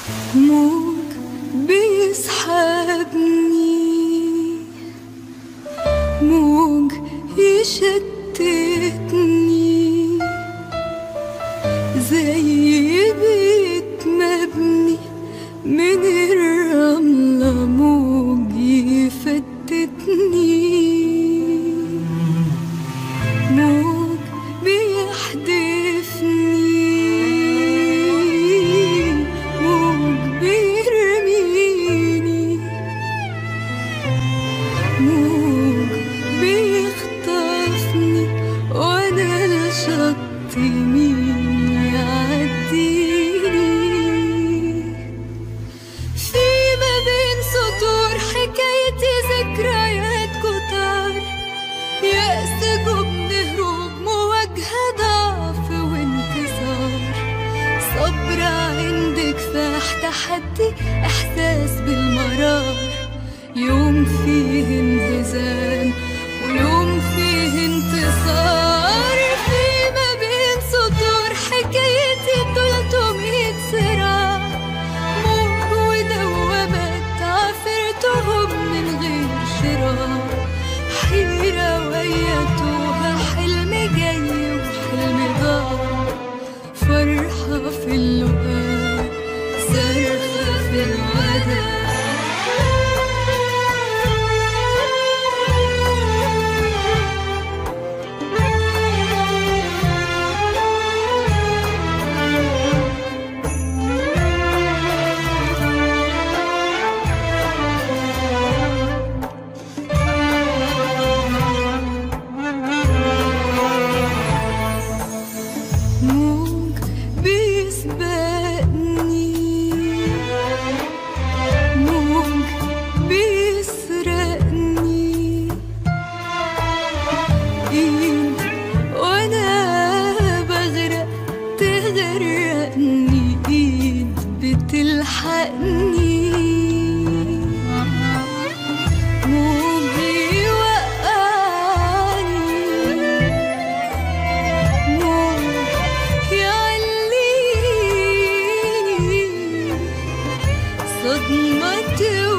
موج بيسحبني موج يشتتني زي بيت مبني من الرملة موج يفتتني موج بيحدفني موج بيرميني موج بيخطفني وانا الشط مين يعديني في ما بين سطور حكايتي ذكريات كتار يأس جبن هروب مواجهة ضعف وانكسار صبر عند كفاح تحدي إحساس بالمرار يوم فيه انهزام ويوم فيه انتصار في ما بين سطور حكايتي تلتمية صراع موج ودوامات عفرتهم من غير شراء حيرة ويا توها حلم جاي وحلم ضاع فرحة في اللقاء صرخة في الوداع موج بيسبقني موج بيسرقني ايد وانا بغرق تغرقني ايد بتلحقني موج يوقعني موج يعليني صدمة